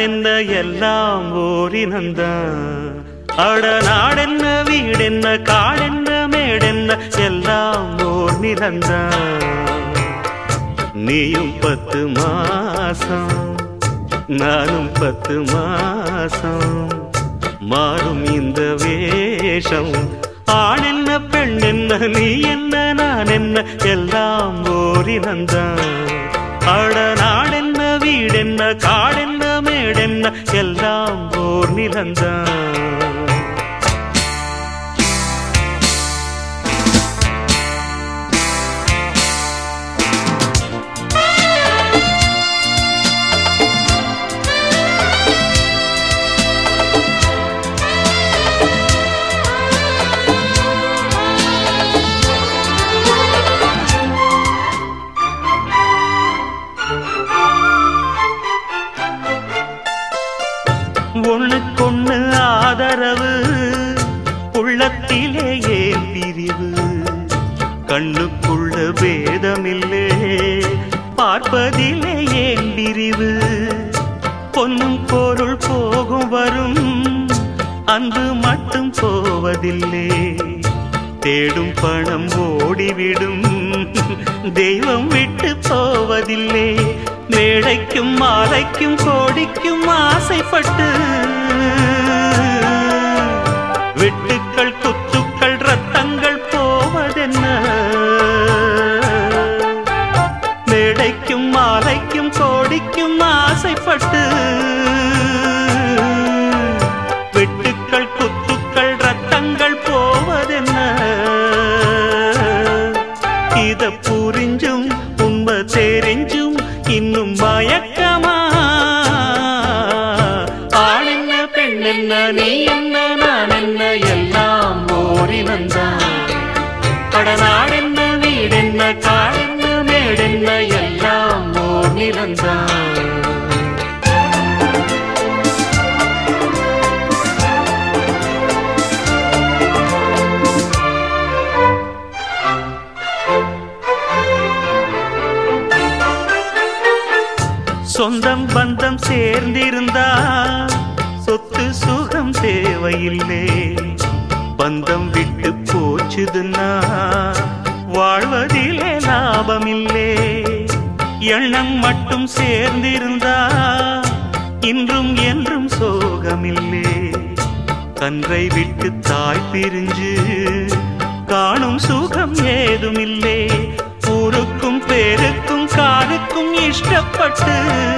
என்ன எல்லாம் ஓரினந்தான் அட நாடென்ன வீடென்ன காடென்ன மேடென்ன எல்லாம் ஓர் நிலந்தான் நீயும் பத்து மாசம் நானும் பத்து மாசம் மாறும் இந்த வேஷம் ஆண் என்ன பெண் என்ன நீ என்ன நான் என்ன எல்லாம் ஓரினந்தான் அட நாடென்ன வீடென்ன காடென்ன மேடென்ன எல்லாம் ஓர் நிலந்தான் ஒண்ணுக்கொண்ணு ஆதரவு உள்ளத்திலே ஏன் பிரிவு கண்ணுக்குள்ள பேதமில்லே பார்ப்பதிலே ஏன் பிரிவு பொன்னும் பொருள் போகும் வரும் அன்பு மட்டும் போவதில்லை தேடும் பணம் ஓடிவிடும் தெய்வம் விட்டு போவதில்லை மேடைக்கும் மாலைக்கும் கோடிக்கும் ஆசைப்பட்டு வெட்டுக்கள் குத்துக்கள் ரத்தங்கள் போவதென்ன மேடைக்கும் மாலைக்கும் கோடிக்கும் ஆசைப்பட்டு வெட்டுக்கள் குத்துக்கள் ரத்தங்கள் போவதென்ன இத புரிஞ்சும் உண்மை தெரிஞ்சும் இன்னும் மயக்கமா ஆண் என்ன பெண் என்ன நீ என்ன நான் என்ன எல்லாம் ஓரினந்தான் கடநாடென்ன வீடென்ன காடென்ன மேடென்ன எல்லாம் ஓர் நிலந்தான் சொந்தம் பந்தம் சேர்ந்திருந்தா சொத்து சுகம் தேவையில்லை பந்தம் விட்டு போச்சுதுன்னா வாழ்வதிலே லாபமில்லே எண்ணம் மட்டும் சேர்ந்திருந்தா இன்றும் என்றும் சோகமில்லே கன்றை விட்டு தாய் பிரிஞ்சு காணும் சுகம் ஏதுமில்லே ஊருக்கும் பேருக்கும் காருக்கும் இஷ்டப்பட்டு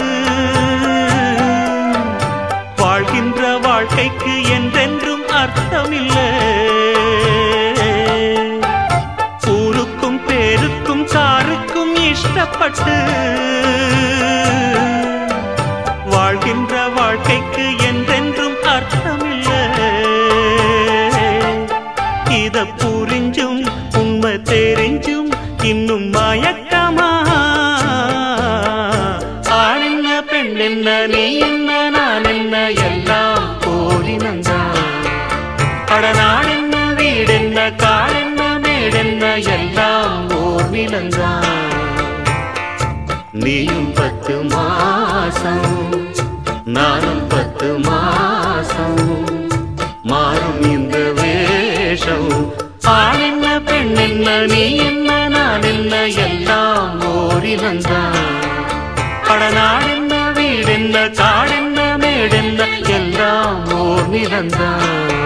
வாழ்கின்ற வாழ்க்கைக்கு என்றென்றும் அர்த்தமில்லை ஊருக்கும் பேருக்கும் காருக்கும் இஷ்டப்பட்டு வாழ்கின்ற வாழ்க்கைக்கு என்றென்றும் அர்த்தமில்லை இத புரிஞ்சும் உண்மை தெரிஞ்சும் இன்னும் மயக்கமா ஆண் என்ன பெண் என்ன நீ என்ன நான் என்ன எல்லாம் போலினந்தான் அடநாள் என்ன வீடென்ன காடென்ன மேடென்ன எல்லாம் ஓர் நிலந்தான் நீயும் பத்து மாசம் நானும் பத்து மாசம் மாறும் இந்த வேஷம் ஆண் என்ன பெண் என்ன நீ என்ன நான் என்ன எல்லாம் ஓரினந்தான் கடநாள் என்ன வீடென்ன காடென்ன மேடென்ன எல்லாம் ஓர் நிலந்தான்